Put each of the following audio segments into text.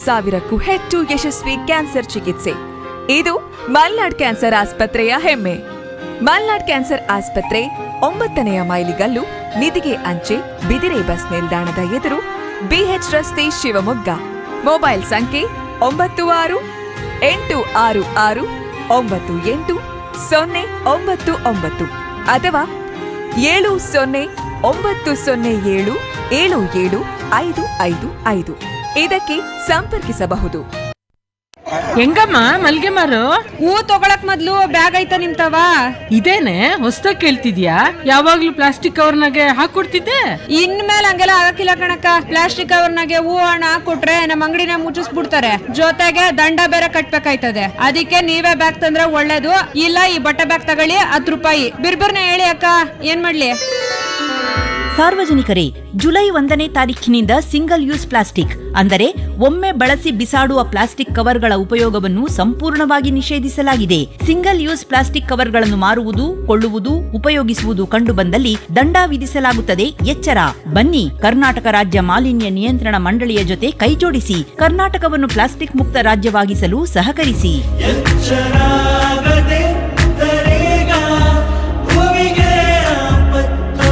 ಸಾವಿರಕ್ಕೂ ಹೆಚ್ಚು ಯಶಸ್ವಿ ಕ್ಯಾನ್ಸರ್ ಚಿಕಿತ್ಸೆ ಇದು ಮಲ್ನಾಡ್ ಕ್ಯಾನ್ಸರ್ ಆಸ್ಪತ್ರೆಯ ಹೆಮ್ಮೆ ಮಲ್ನಾಡ್ ಕ್ಯಾನ್ಸರ್ ಆಸ್ಪತ್ರೆ ಒಂಬತ್ತನೆಯ ಮೈಲಿಗಲ್ಲು ನಿಧಿಗೆ ಅಂಚೆ ಬಿದಿರೆ ಬಸ್ ನಿಲ್ದಾಣದ ಎದುರು ಬಿಎಚ್ ರಸ್ತೆ ಶಿವಮೊಗ್ಗ ಮೊಬೈಲ್ ಸಂಖ್ಯೆ ಒಂಬತ್ತು ಆರು ಎಂಟು ಆರು ಆರು ಒಂಬತ್ತು ಎಂಟು ಸೊನ್ನೆ ಒಂಬತ್ತು ಒಂಬತ್ತು ಅಥವಾ ಏಳು ಸೊನ್ನೆ ಒಂಬತ್ತು ಸೊನ್ನೆ ಏಳು ಏಳು ಏಳು ಐದು ಐದು ಐದು ಇದಕ್ಕೆ ಸಂಪರ್ಕಿಸಬಹುದು ಹೆಂಗಮ್ಮ ಮಲ್ಗೆ ಮಾರು ಹೂ ತಗೊಳಕ್ ಮೊದ್ಲು ಬ್ಯಾಗ್ ಐತ ನಿಮ್ತವ ಇದೇನೆ ಹೊಸ್ದಾಗ್ ಕೇಳ್ತಿದ್ಯಾ ಯಾವಾಗ್ಲೂ ಪ್ಲಾಸ್ಟಿಕ್ ಕವರ್ನಾಗೆ ಹಾಕೊಡ್ತಿದ್ದೆ ಇನ್ಮೇಲೆ ಹಂಗೆಲ್ಲ ಆಗಕ್ಕಿಲ್ಲ ಕಣಕ್ಕ ಪ್ಲಾಸ್ಟಿಕ್ ಕವರ್ನಾಗೆ ಹೂ ಹಣ ಹಾಕೊಟ್ರೆ ನಮ್ಮ ಅಂಗಡಿನ ಮುಚ್ಚಿಸ್ಬಿಡ್ತಾರೆ ಜೊತೆಗೆ ದಂಡ ಬೇರೆ ಕಟ್ಬೇಕಾಯ್ತದೆ ಅದಕ್ಕೆ ನೀವೇ ಬ್ಯಾಗ್ ತಂದ್ರೆ ಒಳ್ಳೇದು ಇಲ್ಲ ಈ ಬಟ್ಟೆ ಬ್ಯಾಗ್ ತಗೊಳ್ಳಿ ಹತ್ತು ರೂಪಾಯಿ ಬಿರ್ಬಿರ್ನ ಹೇಳಿ ಅಕ್ಕ ಏನ್ ಮಾಡ್ಲಿ ಸಾರ್ವಜನಿಕರೇ ಜುಲೈ ಒಂದನೇ ತಾರೀಖಿನಿಂದ ಸಿಂಗಲ್ ಯೂಸ್ ಪ್ಲಾಸ್ಟಿಕ್ ಅಂದರೆ ಒಮ್ಮೆ ಬಳಸಿ ಬಿಸಾಡುವ ಪ್ಲಾಸ್ಟಿಕ್ ಕವರ್ಗಳ ಉಪಯೋಗವನ್ನು ಸಂಪೂರ್ಣವಾಗಿ ನಿಷೇಧಿಸಲಾಗಿದೆ ಸಿಂಗಲ್ ಯೂಸ್ ಪ್ಲಾಸ್ಟಿಕ್ ಕವರ್ಗಳನ್ನು ಮಾರುವುದು ಕೊಳ್ಳುವುದು ಉಪಯೋಗಿಸುವುದು ಕಂಡುಬಂದಲ್ಲಿ ದಂಡ ವಿಧಿಸಲಾಗುತ್ತದೆ ಎಚ್ಚರ ಬನ್ನಿ ಕರ್ನಾಟಕ ರಾಜ್ಯ ಮಾಲಿನ್ಯ ನಿಯಂತ್ರಣ ಮಂಡಳಿಯ ಜೊತೆ ಕೈಜೋಡಿಸಿ ಕರ್ನಾಟಕವನ್ನು ಪ್ಲಾಸ್ಟಿಕ್ ಮುಕ್ತ ರಾಜ್ಯವಾಗಿಸಲು ಸಹಕರಿಸಿ ಶರಾಗದೆ ತರೇಗ ಭೂಮಿಗೆ ಆಪತ್ತು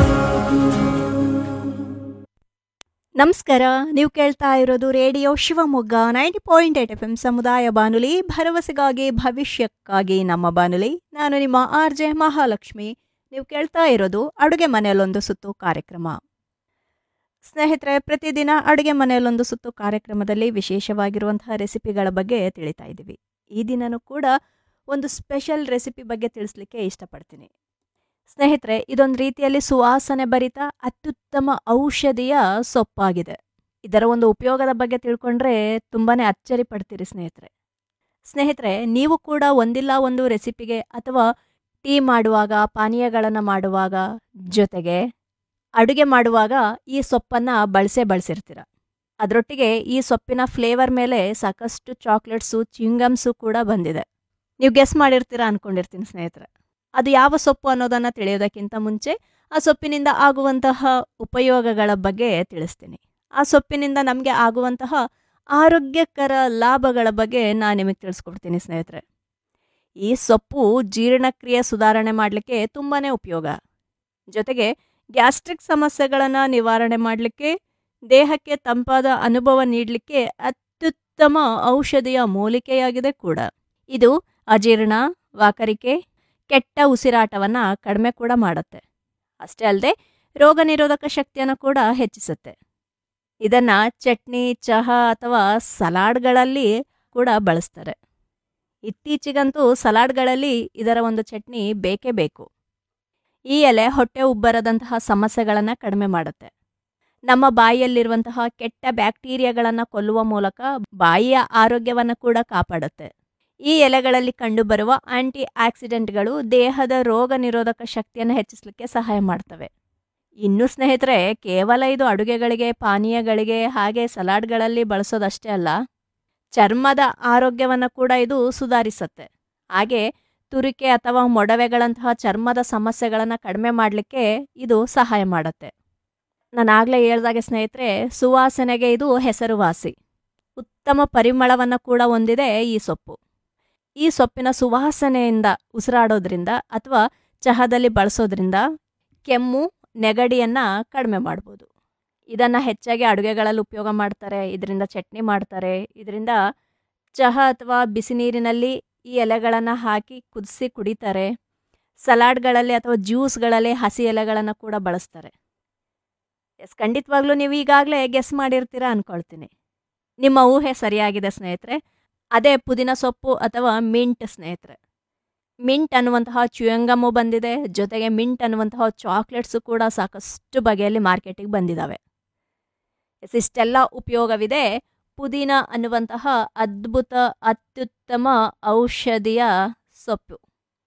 ನಮಸ್ಕಾರ ನೀವು ಕೇಳ್ತಾ ಇರೋದು radio Shivamogga ninety point eight F M ಸಮುದಾಯ ಬಾನುಲಿ ಭರವಸೆಗಾಗಿ ಭವಿಷ್ಯಕ್ಕಾಗಿ ನಮ್ಮ ಬಾನುಲಿ ನಾನು ನಿಮ್ಮ ಆರ್ ಜೆ ಮಹಾಲಕ್ಷ್ಮಿ ನೀವು ಕೇಳ್ತಾ ಇರೋದು ಅಡುಗೆ ಮನೆಯಲ್ಲೊಂದು ಸುತ್ತು ಕಾರ್ಯಕ್ರಮ ಸ್ನೇಹಿತರೆ ಪ್ರತಿದಿನ ಅಡುಗೆ ಮನೆಯಲ್ಲೊಂದು ಸುತ್ತು ಕಾರ್ಯಕ್ರಮದಲ್ಲಿ ವಿಶೇಷವಾಗಿರುವಂತಹ ರೆಸಿಪಿಗಳ ಬಗ್ಗೆ ತಿಳಿತಾ ಇದ್ದೀವಿ ಈ ದಿನನೂ ಕೂಡ ಒಂದು ಸ್ಪೆಷಲ್ ರೆಸಿಪಿ ಬಗ್ಗೆ ತಿಳಿಸ್ಲಿಕ್ಕೆ ಇಷ್ಟಪಡ್ತೀನಿ ಸ್ನೇಹಿತರೆ ಇದೊಂದು ರೀತಿಯಲ್ಲಿ ಸುವಾಸನೆ ಭರಿತ ಅತ್ಯುತ್ತಮ ಔಷಧಿಯ ಸೊಪ್ಪಾಗಿದೆ ಇದರ ಒಂದು ಉಪಯೋಗದ ಬಗ್ಗೆ ತಿಳ್ಕೊಂಡ್ರೆ ತುಂಬಾನೇ ಅಚ್ಚರಿ ಪಡ್ತೀರಿ ಸ್ನೇಹಿತರೆ ಸ್ನೇಹಿತರೆ ನೀವು ಕೂಡ ಒಂದಿಲ್ಲ ಒಂದು ರೆಸಿಪಿಗೆ ಅಥವಾ ಟೀ ಮಾಡುವಾಗ ಪಾನೀಯಗಳನ್ನು ಮಾಡುವಾಗ ಜೊತೆಗೆ ಅಡುಗೆ ಮಾಡುವಾಗ ಈ ಸೊಪ್ಪನ್ನು ಬಳಸೇ ಬಳಸಿರ್ತೀರ ಅದರೊಟ್ಟಿಗೆ ಈ ಸೊಪ್ಪಿನ ಫ್ಲೇವರ್ ಮೇಲೆ ಸಾಕಷ್ಟು ಚಾಕ್ಲೇಟ್ಸು ಚ್ಯೂಂಗಮ್ಸು ಕೂಡ ಬಂದಿದೆ ನೀವು ಗೆಸ್ ಮಾಡಿರ್ತೀರಾ ಅನ್ಕೊಂಡಿರ್ತೀನಿ ಸ್ನೇಹಿತರೆ ಅದು ಯಾವ ಸೊಪ್ಪು ಅನ್ನೋದನ್ನು ತಿಳಿಯೋದಕ್ಕಿಂತ ಮುಂಚೆ ಆ ಸೊಪ್ಪಿನಿಂದ ಆಗುವಂತಹ ಉಪಯೋಗಗಳ ಬಗ್ಗೆ ತಿಳಿಸ್ತೀನಿ ಆ ಸೊಪ್ಪಿನಿಂದ ನಮಗೆ ಆಗುವಂತಹ ಆರೋಗ್ಯಕರ ಲಾಭಗಳ ಬಗ್ಗೆ ನಾನು ನಿಮಗೆ ತಿಳಿಸ್ಕೊಡ್ತೀನಿ ಸ್ನೇಹಿತರೆ ಈ ಸೊಪ್ಪು ಜೀರ್ಣಕ್ರಿಯೆ ಸುಧಾರಣೆ ಮಾಡಲಿಕ್ಕೆ ತುಂಬಾ ಉಪಯೋಗ ಜೊತೆಗೆ ಗ್ಯಾಸ್ಟ್ರಿಕ್ ಸಮಸ್ಯೆಗಳನ್ನು ನಿವಾರಣೆ ಮಾಡಲಿಕ್ಕೆ ದೇಹಕ್ಕೆ ತಂಪಾದ ಅನುಭವ ನೀಡಲಿಕ್ಕೆ ಅತ್ಯುತ್ತಮ ಔಷಧಿಯ ಮೂಲಿಕೆಯಾಗಿದೆ ಕೂಡ ಇದು ಅಜೀರ್ಣ ವಾಕರಿಕೆ ಕೆಟ್ಟ ಉಸಿರಾಟವನ್ನು ಕಡಿಮೆ ಕೂಡ ಮಾಡುತ್ತೆ ಅಷ್ಟೇ ಅಲ್ಲದೆ ರೋಗ ನಿರೋಧಕ ಶಕ್ತಿಯನ್ನು ಕೂಡ ಹೆಚ್ಚಿಸುತ್ತೆ ಇದನ್ನು ಚಟ್ನಿ ಚಹಾ ಅಥವಾ ಸಲಾಡ್ಗಳಲ್ಲಿ ಕೂಡ ಬಳಸ್ತಾರೆ ಇತ್ತೀಚೆಗಂತೂ ಸಲಾಡ್ಗಳಲ್ಲಿ ಇದರ ಒಂದು ಚಟ್ನಿ ಬೇಕೇ ಬೇಕು ಈ ಎಲೆ ಹೊಟ್ಟೆ ಉಬ್ಬರದಂತಹ ಸಮಸ್ಯೆಗಳನ್ನು ಕಡಿಮೆ ಮಾಡುತ್ತೆ ನಮ್ಮ ಬಾಯಿಯಲ್ಲಿರುವಂತಹ ಕೆಟ್ಟ ಬ್ಯಾಕ್ಟೀರಿಯಾಗಳನ್ನು ಕೊಲ್ಲುವ ಮೂಲಕ ಬಾಯಿಯ ಆರೋಗ್ಯವನ್ನು ಕೂಡ ಕಾಪಾಡುತ್ತೆ ಈ ಎಲೆಗಳಲ್ಲಿ ಕಂಡುಬರುವ ಆಂಟಿ ಆಕ್ಸಿಡೆಂಟ್ಗಳು ದೇಹದ ರೋಗ ನಿರೋಧಕ ಶಕ್ತಿಯನ್ನು ಹೆಚ್ಚಿಸಲಿಕ್ಕೆ ಸಹಾಯ ಮಾಡ್ತವೆ ಇನ್ನು ಸ್ನೇಹಿತರೆ ಕೇವಲ ಇದು ಅಡುಗೆಗಳಿಗೆ ಪಾನೀಯಗಳಿಗೆ ಹಾಗೆ ಸಲಾಡ್ಗಳಲ್ಲಿ ಬಳಸೋದಷ್ಟೇ ಅಲ್ಲ ಚರ್ಮದ ಆರೋಗ್ಯವನ್ನು ಕೂಡ ಇದು ಸುಧಾರಿಸುತ್ತೆ ಹಾಗೆ ತುರಿಕೆ ಅಥವಾ ಮೊಡವೆಗಳಂತಹ ಚರ್ಮದ ಸಮಸ್ಯೆಗಳನ್ನು ಕಡಿಮೆ ಮಾಡಲಿಕ್ಕೆ ಇದು ಸಹಾಯ ಮಾಡುತ್ತೆ ನಾನು ಆಗಲೇ ಹೇಳ್ದಾಗೆ ಸ್ನೇಹಿತರೆ ಸುವಾಸನೆಗೆ ಇದು ಹೆಸರುವಾಸಿ ಉತ್ತಮ ಪರಿಮಳವನ್ನು ಕೂಡ ಹೊಂದಿದೆ ಈ ಸೊಪ್ಪು ಈ ಸೊಪ್ಪಿನ ಸುವಾಸನೆಯಿಂದ ಉಸಿರಾಡೋದ್ರಿಂದ ಅಥವಾ ಚಹಾದಲ್ಲಿ ಬಳಸೋದ್ರಿಂದ ಕೆಮ್ಮು ನೆಗಡಿಯನ್ನು ಕಡಿಮೆ ಮಾಡ್ಬೋದು ಇದನ್ನು ಹೆಚ್ಚಾಗಿ ಅಡುಗೆಗಳಲ್ಲಿ ಉಪಯೋಗ ಮಾಡ್ತಾರೆ ಇದರಿಂದ ಚಟ್ನಿ ಮಾಡ್ತಾರೆ ಇದರಿಂದ ಚಹಾ ಅಥವಾ ಬಿಸಿ ನೀರಿನಲ್ಲಿ ಈ ಎಲೆಗಳನ್ನು ಹಾಕಿ ಕುದಿಸಿ ಕುಡಿತಾರೆ ಸಲಾಡ್ಗಳಲ್ಲಿ ಅಥವಾ ಜ್ಯೂಸ್ಗಳಲ್ಲಿ ಹಸಿ ಎಲೆಗಳನ್ನು ಕೂಡ ಬಳಸ್ತಾರೆ ಎಸ್ ಖಂಡಿತವಾಗ್ಲೂ ನೀವು ಈಗಾಗಲೇ ಗೆಸ್ ಮಾಡಿರ್ತೀರಾ ಅಂದ್ಕೊಳ್ತೀನಿ ನಿಮ್ಮ ಊಹೆ ಸರಿಯಾಗಿದೆ ಸ್ನೇಹಿತರೆ ಅದೇ ಪುದೀನ ಸೊಪ್ಪು ಅಥವಾ ಮಿಂಟ್ ಸ್ನೇಹಿತರೆ ಮಿಂಟ್ ಅನ್ನುವಂತಹ ಚ್ಯೂಯಂಗಮು ಬಂದಿದೆ ಜೊತೆಗೆ ಮಿಂಟ್ ಅನ್ನುವಂತಹ ಚಾಕ್ಲೇಟ್ಸು ಕೂಡ ಸಾಕಷ್ಟು ಬಗೆಯಲ್ಲಿ ಮಾರ್ಕೆಟಿಗೆ ಬಂದಿದ್ದಾವೆ ಎಸ್ ಇಷ್ಟೆಲ್ಲ ಉಪಯೋಗವಿದೆ ಪುದೀನ ಅನ್ನುವಂತಹ ಅದ್ಭುತ ಅತ್ಯುತ್ತಮ ಔಷಧಿಯ ಸೊಪ್ಪು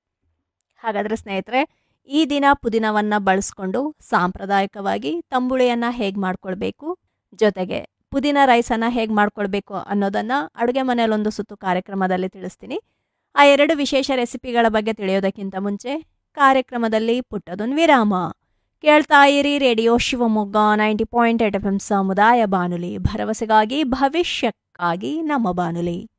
ಹಾಗಾದರೆ ಸ್ನೇಹಿತರೆ ಈ ದಿನ ಪುದೀನವನ್ನು ಬಳಸ್ಕೊಂಡು ಸಾಂಪ್ರದಾಯಿಕವಾಗಿ ತಂಬುಳಿಯನ್ನು ಹೇಗೆ ಮಾಡ್ಕೊಳ್ಬೇಕು ಜೊತೆಗೆ ಪುದೀನ ರೈಸನ್ನು ಹೇಗೆ ಮಾಡ್ಕೊಳ್ಬೇಕು ಅನ್ನೋದನ್ನು ಅಡುಗೆ ಮನೆಯಲ್ಲೊಂದು ಸುತ್ತು ಕಾರ್ಯಕ್ರಮದಲ್ಲಿ ತಿಳಿಸ್ತೀನಿ ಆ ಎರಡು ವಿಶೇಷ ರೆಸಿಪಿಗಳ ಬಗ್ಗೆ ತಿಳಿಯೋದಕ್ಕಿಂತ ಮುಂಚೆ ಕಾರ್ಯಕ್ರಮದಲ್ಲಿ ಪುಟ್ಟದೊಂದು ವಿರಾಮ ಕೇಳ್ತಾ ಇರಿ radio Shivamogga ninety point eight F M ಸಮುದಾಯ ಬಾನುಲಿ ಭರವಸೆಗಾಗಿ ಭವಿಷ್ಯಕ್ಕಾಗಿ ಭವಿಷ್ಯಕ್ಕಾಗಿ ನಮ್ಮ ಬಾನುಲಿ